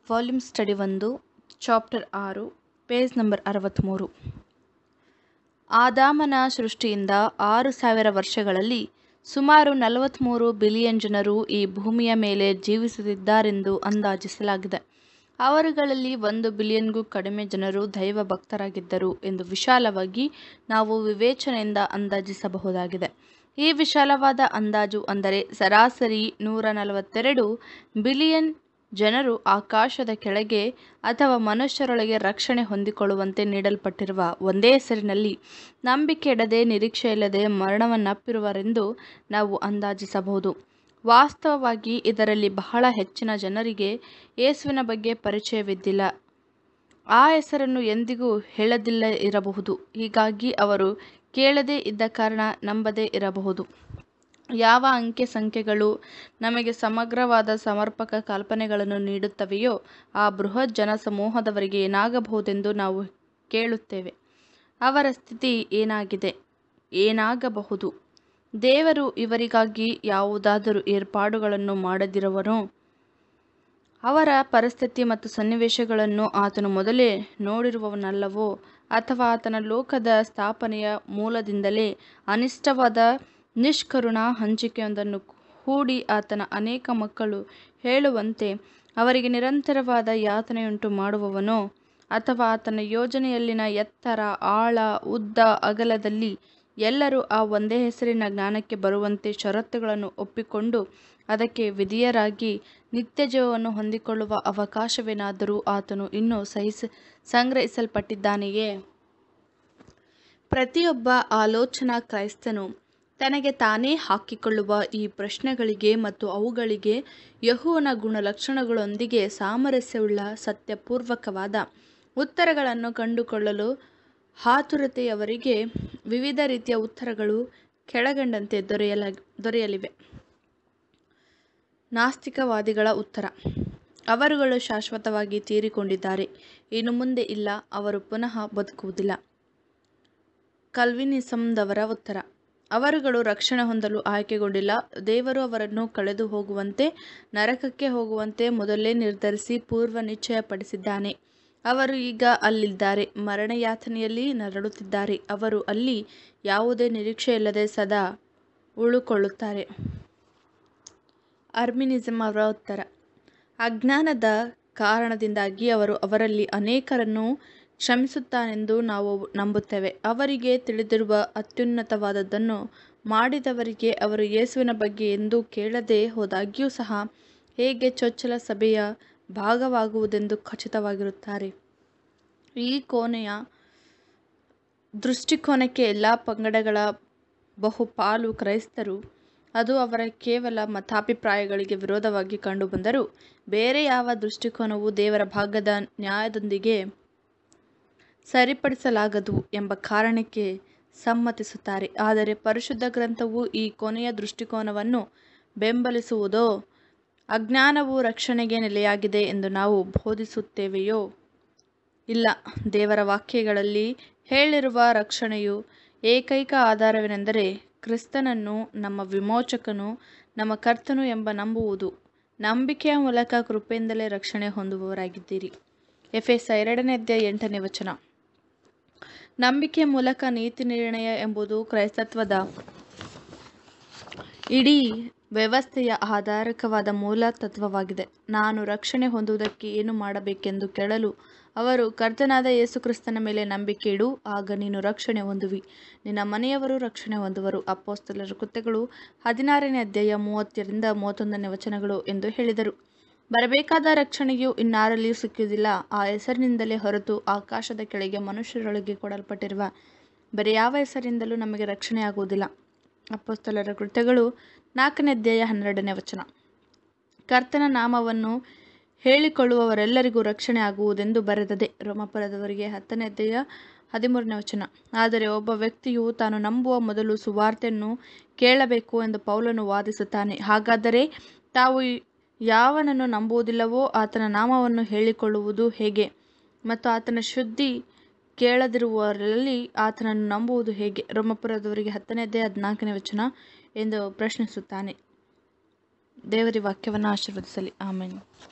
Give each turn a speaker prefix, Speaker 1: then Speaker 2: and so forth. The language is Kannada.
Speaker 1: ವಾಲ್ಯೂಮ್ ಸ್ಟಡಿ ಒಂದು ಚಾಪ್ಟರ್ ಆರು ಪೇಜ್ ನಂಬರ್ ಅರವತ್ತ್ಮೂರು ಆದಾಮನ ಸೃಷ್ಟಿಯಿಂದ ಆರು ಸಾವಿರ ವರ್ಷಗಳಲ್ಲಿ ಸುಮಾರು ನಲವತ್ತ್ಮೂರು ಬಿಲಿಯನ್ ಜನರು ಈ ಭೂಮಿಯ ಮೇಲೆ ಜೀವಿಸುತ್ತಿದ್ದಾರೆಂದು ಅಂದಾಜಿಸಲಾಗಿದೆ ಅವರುಗಳಲ್ಲಿ ಒಂದು ಬಿಲಿಯನ್ಗೂ ಕಡಿಮೆ ಜನರು ದೈವ ಭಕ್ತರಾಗಿದ್ದರು ಎಂದು ವಿಶಾಲವಾಗಿ ನಾವು ವಿವೇಚನೆಯಿಂದ ಅಂದಾಜಿಸಬಹುದಾಗಿದೆ ಈ ವಿಶಾಲವಾದ ಅಂದಾಜು ಅಂದರೆ ಸರಾಸರಿ ನೂರ ನಲವತ್ತೆರಡು ಬಿಲಿಯನ್ ಜನರು ಆಕಾಶದ ಕೆಳಗೆ ಅಥವಾ ಮನುಷ್ಯರೊಳಗೆ ರಕ್ಷಣೆ ಹೊಂದಿಕೊಳ್ಳುವಂತೆ ನೀಡಲ್ಪಟ್ಟಿರುವ ಒಂದೇ ಹೆಸರಿನಲ್ಲಿ ನಂಬಿಕೆ ಇಡದೆ ನಿರೀಕ್ಷೆಯಿಲ್ಲದೆ ಮರಣವನ್ನಪ್ಪಿರುವರೆಂದು ನಾವು ಅಂದಾಜಿಸಬಹುದು ವಾಸ್ತವವಾಗಿ ಇದರಲ್ಲಿ ಬಹಳ ಹೆಚ್ಚಿನ ಜನರಿಗೆ ಯೇಸುವಿನ ಬಗ್ಗೆ ಪರಿಚಯವಿದ್ದಿಲ್ಲ ಆ ಹೆಸರನ್ನು ಎಂದಿಗೂ ಹೇಳದಿಲ್ಲ ಇರಬಹುದು ಹೀಗಾಗಿ ಅವರು ಕೇಳದೇ ಇದ್ದ ಕಾರಣ ನಂಬದೇ ಇರಬಹುದು ಯಾವ ಅಂಕೆ ಸಂಖ್ಯೆಗಳು ನಮಗೆ ಸಮಗ್ರವಾದ ಸಮರ್ಪಕ ಕಲ್ಪನೆಗಳನ್ನು ನೀಡುತ್ತವೆಯೋ ಆ ಬೃಹತ್ ಜನಸಮೂಹದವರಿಗೆ ಏನಾಗಬಹುದೆಂದು ನಾವು ಕೇಳುತ್ತೇವೆ ಅವರ ಸ್ಥಿತಿ ಏನಾಗಿದೆ ಏನಾಗಬಹುದು ದೇವರು ಇವರಿಗಾಗಿ ಯಾವುದಾದರೂ ಏರ್ಪಾಡುಗಳನ್ನು ಮಾಡದಿರುವನೋ ಅವರ ಪರಿಸ್ಥಿತಿ ಮತ್ತು ಸನ್ನಿವೇಶಗಳನ್ನು ಆತನು ಮೊದಲೇ ನೋಡಿರುವವನಲ್ಲವೋ ಅಥವಾ ಆತನ ಲೋಕದ ಸ್ಥಾಪನೆಯ ಮೂಲದಿಂದಲೇ ಅನಿಷ್ಟವಾದ ನಿಷ್ಕರುಣ ಹಂಚಿಕೆಯೊಂದನ್ನು ಹೂಡಿ ಆತನ ಅನೇಕ ಮಕ್ಕಳು ಹೇಳುವಂತೆ ಅವರಿಗೆ ನಿರಂತರವಾದ ಯಾತನೆಯುಂಟು ಮಾಡುವವನೋ ಅಥವಾ ಆತನ ಯೋಜನೆಯಲ್ಲಿನ ಎತ್ತರ ಆಳ ಉದ್ದ ಅಗಲದಲ್ಲಿ ಎಲ್ಲರೂ ಆ ಒಂದೇ ಹೆಸರಿನ ಜ್ಞಾನಕ್ಕೆ ಬರುವಂತೆ ಷರತ್ತುಗಳನ್ನು ಒಪ್ಪಿಕೊಂಡು ಅದಕ್ಕೆ ವಿಧಿಯರಾಗಿ ನಿತ್ಯ ಜೀವವನ್ನು ಹೊಂದಿಕೊಳ್ಳುವ ಅವಕಾಶವೇನಾದರೂ ಆತನು ಇನ್ನೂ ಸಹಿಸ ಸಂಗ್ರಹಿಸಲ್ಪಟ್ಟಿದ್ದಾನೆಯೇ ಪ್ರತಿಯೊಬ್ಬ ಆಲೋಚನಾ ಕ್ರೈಸ್ತನು ತನಗೆ ತಾನೇ ಹಾಕಿಕೊಳ್ಳುವ ಈ ಪ್ರಶ್ನೆಗಳಿಗೆ ಮತ್ತು ಅವುಗಳಿಗೆ ಯಹುವನ ಗುಣಲಕ್ಷಣಗಳೊಂದಿಗೆ ಸಾಮರಸ್ಯವುಳ್ಳ ಸತ್ಯಪೂರ್ವಕವಾದ ಉತ್ತರಗಳನ್ನು ಕಂಡುಕೊಳ್ಳಲು ಹಾತುರತೆಯವರಿಗೆ ವಿವಿಧ ರೀತಿಯ ಉತ್ತರಗಳು ಕೆಳಗಂಡಂತೆ ದೊರೆಯಲ ದೊರೆಯಲಿವೆ ನಾಸ್ತಿಕವಾದಿಗಳ ಉತ್ತರ ಅವರುಗಳು ಶಾಶ್ವತವಾಗಿ ತೀರಿಕೊಂಡಿದ್ದಾರೆ ಇನ್ನು ಮುಂದೆ ಇಲ್ಲ ಅವರು ಪುನಃ ಬದುಕುವುದಿಲ್ಲ ಕಲ್ವಿನಿಸಮ್ದವರ ಉತ್ತರ ಅವರುಗಳು ರಕ್ಷಣೆ ಹೊಂದಲು ಆಯ್ಕೆಗೊಂಡಿಲ್ಲ ದೇವರು ಅವರನ್ನು ಕಳೆದು ಹೋಗುವಂತೆ ನರಕಕ್ಕೆ ಹೋಗುವಂತೆ ಮೊದಲೇ ನಿರ್ಧರಿಸಿ ಪೂರ್ವ ನಿಶ್ಚಯಪಡಿಸಿದ್ದಾನೆ ಅವರು ಈಗ ಅಲ್ಲಿದ್ದಾರೆ ಮರಣಯಾತನೆಯಲ್ಲಿ ನರಳುತ್ತಿದ್ದಾರೆ ಅವರು ಅಲ್ಲಿ ಯಾವುದೇ ನಿರೀಕ್ಷೆಯಿಲ್ಲದೆ ಸದಾ ಉಳುಕೊಳ್ಳುತ್ತಾರೆ ಅರ್ಮಿನಿಸಮ್ ಅವರ ಉತ್ತರ ಅಜ್ಞಾನದ ಕಾರಣದಿಂದಾಗಿ ಅವರು ಅವರಲ್ಲಿ ಅನೇಕರನ್ನು ಕ್ಷಮಿಸುತ್ತಾನೆಂದು ನಾವು ನಂಬುತ್ತೇವೆ ಅವರಿಗೆ ತಿಳಿದಿರುವ ಅತ್ಯುನ್ನತವಾದದ್ದನ್ನು ಮಾಡಿದವರಿಗೆ ಅವರು ಯೇಸುವಿನ ಬಗ್ಗೆ ಎಂದೂ ಕೇಳದೆ ಹೋದಾಗ್ಯೂ ಸಹ ಹೇಗೆ ಚೊಚ್ಚಲ ಸಭೆಯ ಭಾಗವಾಗುವುದೆಂದು ಖಚಿತವಾಗಿರುತ್ತಾರೆ ಈ ಕೋಣೆಯ ದೃಷ್ಟಿಕೋನಕ್ಕೆ ಎಲ್ಲ ಪಂಗಡಗಳ ಬಹುಪಾಲು ಕ್ರೈಸ್ತರು ಅದು ಅವರ ಕೇವಲ ಮತಾಭಿಪ್ರಾಯಗಳಿಗೆ ವಿರೋಧವಾಗಿ ಕಂಡುಬಂದರೂ ಬೇರೆ ಯಾವ ದೃಷ್ಟಿಕೋನವೂ ದೇವರ ಭಾಗದ ನ್ಯಾಯದೊಂದಿಗೆ ಸರಿಪಡಿಸಲಾಗದು ಎಂಬ ಕಾರಣಕ್ಕೆ ಸಮ್ಮತಿಸುತ್ತಾರೆ ಆದರೆ ಪರಿಶುದ್ಧ ಗ್ರಂಥವು ಈ ಕೊನೆಯ ದೃಷ್ಟಿಕೋನವನ್ನು ಬೆಂಬಲಿಸುವುದೋ ಅಜ್ಞಾನವು ರಕ್ಷಣೆಗೆ ನೆಲೆಯಾಗಿದೆ ಎಂದು ನಾವು ಬೋಧಿಸುತ್ತೇವೆಯೋ ಇಲ್ಲ ದೇವರ ವಾಕ್ಯಗಳಲ್ಲಿ ಹೇಳಿರುವ ರಕ್ಷಣೆಯು ಏಕೈಕ ಆಧಾರವೇನೆಂದರೆ ಕ್ರಿಸ್ತನನ್ನು ನಮ್ಮ ವಿಮೋಚಕನು ನಮ್ಮ ಕರ್ತನು ಎಂಬ ನಂಬುವುದು ನಂಬಿಕೆಯ ಮೂಲಕ ಕೃಪೆಯಿಂದಲೇ ರಕ್ಷಣೆ ಹೊಂದುವವರಾಗಿದ್ದೀರಿ ಎಫೆಸ ಎರಡನೇ ಅಧ್ಯಾಯ ಎಂಟನೇ ವಚನ ನಂಬಿಕೆಯ ಮೂಲಕ ನೀತಿ ನಿರ್ಣಯ ಎಂಬುದು ಕ್ರೈಸ್ತತ್ವದ ಇಡೀ ವ್ಯವಸ್ಥೆಯ ಆಧಾರಕವಾದ ಮೂಲ ತತ್ವವಾಗಿದೆ ನಾನು ರಕ್ಷಣೆ ಹೊಂದುವುದಕ್ಕೆ ಏನು ಮಾಡಬೇಕೆಂದು ಕೇಳಲು ಅವರು ಕರ್ತನಾದ ಯೇಸು ಕ್ರಿಸ್ತನ ಮೇಲೆ ನಂಬಿಕೆ ಇಡು ಆಗ ನೀನು ರಕ್ಷಣೆ ಹೊಂದುವಿ ನಿನ್ನ ಮನೆಯವರು ರಕ್ಷಣೆ ಹೊಂದುವರು ಅಪ್ಪೋಸ್ತಲರ ಕೃತ್ಯಗಳು ಹದಿನಾರನೇ ಅಧ್ಯಾಯ ಮೂವತ್ತರಿಂದ ಮೂವತ್ತೊಂದನೇ ವಚನಗಳು ಎಂದು ಹೇಳಿದರು ಬರಬೇಕಾದ ರಕ್ಷಣೆಯು ಇನ್ನಾರಲ್ಲಿಯೂ ಸಿಕ್ಕುವುದಿಲ್ಲ ಆ ಹೆಸರಿನಿಂದಲೇ ಹೊರತು ಆಕಾಶದ ಕೆಳಗೆ ಮನುಷ್ಯರೊಳಗೆ ಕೊಡಲ್ಪಟ್ಟಿರುವ ಬೇರೆ ಯಾವ ಹೆಸರಿಂದಲೂ ನಮಗೆ ರಕ್ಷಣೆ ಆಗುವುದಿಲ್ಲ ಅಪ್ಪಸ್ತಲರ ಕೃತ್ಯಗಳು ನಾಲ್ಕನೇ ಅಧ್ಯಾಯ ಹನ್ನೆರಡನೇ ವಚನ ಕರ್ತನ ನಾಮವನ್ನು ಹೇಳಿಕೊಳ್ಳುವವರೆಲ್ಲರಿಗೂ ರಕ್ಷಣೆ ಆಗುವುದೆಂದು ಬರೆದದೆ ರೋಮಪುರದವರಿಗೆ ಹತ್ತನೇ ಅಧ್ಯಾಯ ಹದಿಮೂರನೇ ವಚನ ಆದರೆ ಒಬ್ಬ ವ್ಯಕ್ತಿಯು ತಾನು ನಂಬುವ ಮೊದಲು ಸುವಾರ್ತೆಯನ್ನು ಕೇಳಬೇಕು ಎಂದು ಪೌಲನು ವಾದಿಸುತ್ತಾನೆ ಹಾಗಾದರೆ ತಾವು ಯಾವನನ್ನು ನಂಬುವುದಿಲ್ಲವೋ ಆತನ ನಾಮವನ್ನು ಹೇಳಿಕೊಳ್ಳುವುದು ಹೇಗೆ ಮತ್ತು ಆತನ ಶುದ್ಧಿ ಕೇಳದಿರುವವರಲ್ಲಿ ಆತನನ್ನು ನಂಬುವುದು ಹೇಗೆ ರೋಮಪುರದವರಿಗೆ ಹತ್ತನೇದೇ ಹದಿನಾಲ್ಕನೇ ವಚನ ಎಂದು ಪ್ರಶ್ನಿಸುತ್ತಾನೆ ದೇವರಿ ವಾಕ್ಯವನ್ನು ಆಶೀರ್ವದಿಸಲಿ ಆಮೇಲೆ